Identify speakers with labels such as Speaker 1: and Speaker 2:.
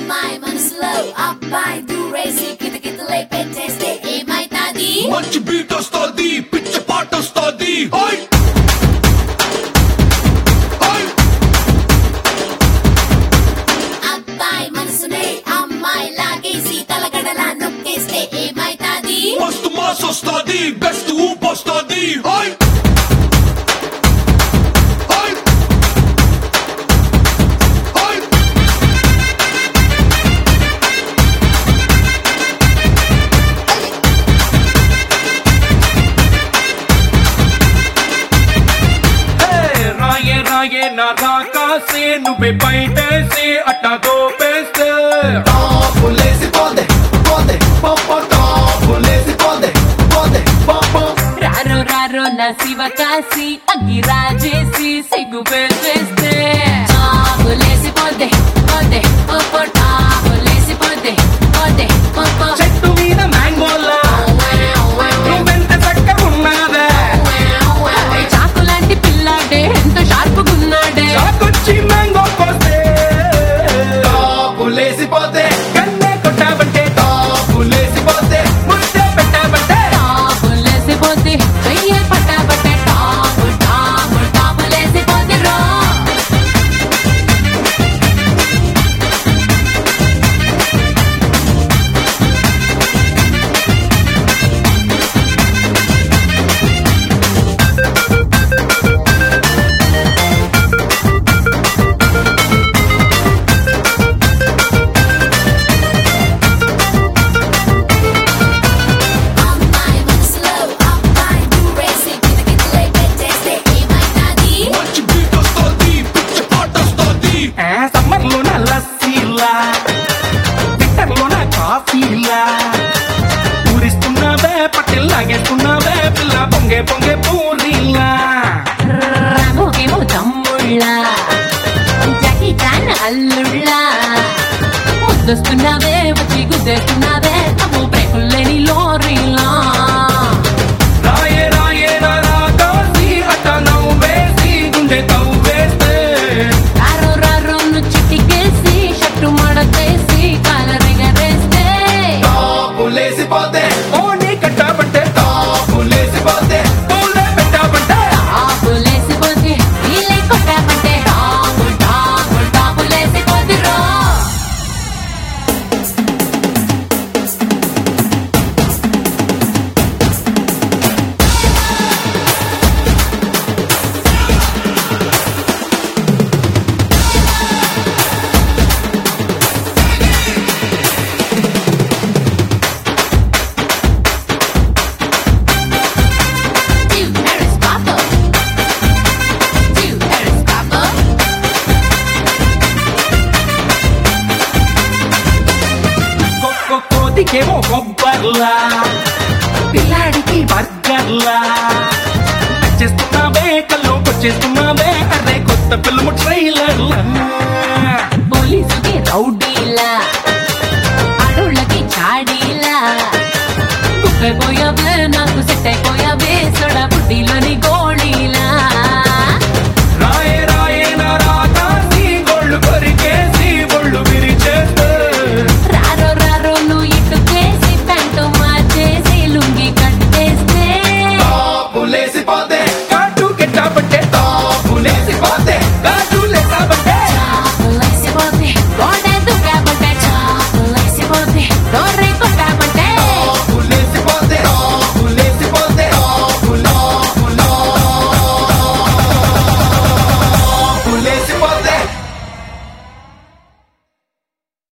Speaker 1: అమ్మాయి మనసులో అబ్బాయి దూరేసి కితకితలై పెట్టేస్తే ఏమైతాది
Speaker 2: మంచి బీట్ వస్తుంది పిచ్చ పాట వస్తుంది ఓయ్ ఓయ్
Speaker 1: అబ్బాయి మనసునే అమ్మాయి లాగేసి తలగడలా నొక్కేస్తే ఏమైతాది
Speaker 2: మస్తు మాస్ వస్తుంది బెస్ట్ ఊపు వస్తుంది ఓయ్ ఓయ్ ఓయ్
Speaker 3: హే, రాయే రాయే నా రాకాసే నువ్వే బయటేసి అట్టా దోపేస్తే
Speaker 4: Polisi pode, pode, pom pom tom. Polisi pode, pode, pom pom.
Speaker 5: రారో రారో నా శివ కాసి అగ్గి రాజేసి సిగ్గు పెట్టేస్తే చాబులేసి పోతే పోతే పోపో టాబులేసి పోతే పోతే పోపో
Speaker 3: చెట్టు మీద మ్యాంగోలా నువ్వెంత చక్కగున్నావే
Speaker 5: చాకు లాంటి పిల్లాడే ఎంత షార్పుగున్నాడే
Speaker 3: చాకొచ్చి మ్యాంగో కోస్తే
Speaker 4: Polisi pode,
Speaker 3: కన్నే కొట్టావంటే
Speaker 4: polisi pode.
Speaker 3: ముద్దే పెట్టావంటే
Speaker 5: టాబులేసి పోతే వెయ్యి పట్టాబట్టే టాబు టాబు టాబులేసి పోతే రో
Speaker 1: అమ్మాయి మనసులో అబ్బాయి దూరేసి కితకితలై పెట్టేస్తే ఏమైతాది
Speaker 2: మంచి బీట్ వస్తుంది పిచ్చ పాట వస్తుంది
Speaker 3: సమ్మర్ లో నా లస్సీలా వింటర్ లో నా కాఫీలా ఊరిస్తున్నావే పట్టిల్లాగేస్తున్నావే పిల్ల పొంగే పొంగే పూరీలా
Speaker 5: రామోకేమో తమ్ముళ్ళ జాకీ చాన్ అల్లుళ్ళ ముద్దొస్తున్నావే వచ్చి గుద్దేస్తున్నావే అమ్మో బ్రేకుల్లేని లోరీలా
Speaker 3: రాయే రాయే నా రాకాసి అట్ట నవ్వేసి గుండె తవ్వేస్తే
Speaker 5: రారో రారో ను చిటికేసి షట్టు మడతేసి కాలరెగరేస్తే
Speaker 4: Polisi pode,
Speaker 3: ఓని కట్టాబంటే
Speaker 4: polisi pode.
Speaker 3: పూలే పెట్టాబంటే
Speaker 5: టాపులేసిపోతే నీళ్ళే కొట్టామంటే టాపు టాపు టాపులేసిపోతే రో Two Harris Papa. Two Harris Papa.
Speaker 3: కొక్క కోతికేమో కొబ్బర్లా పిల్లాడికి బర్గర్లా వచ్చేస్తున్నావే కల్లో వచ్చేస్తున్నావే అరే కొత్త ఫిల్మ్ ట్రైలర్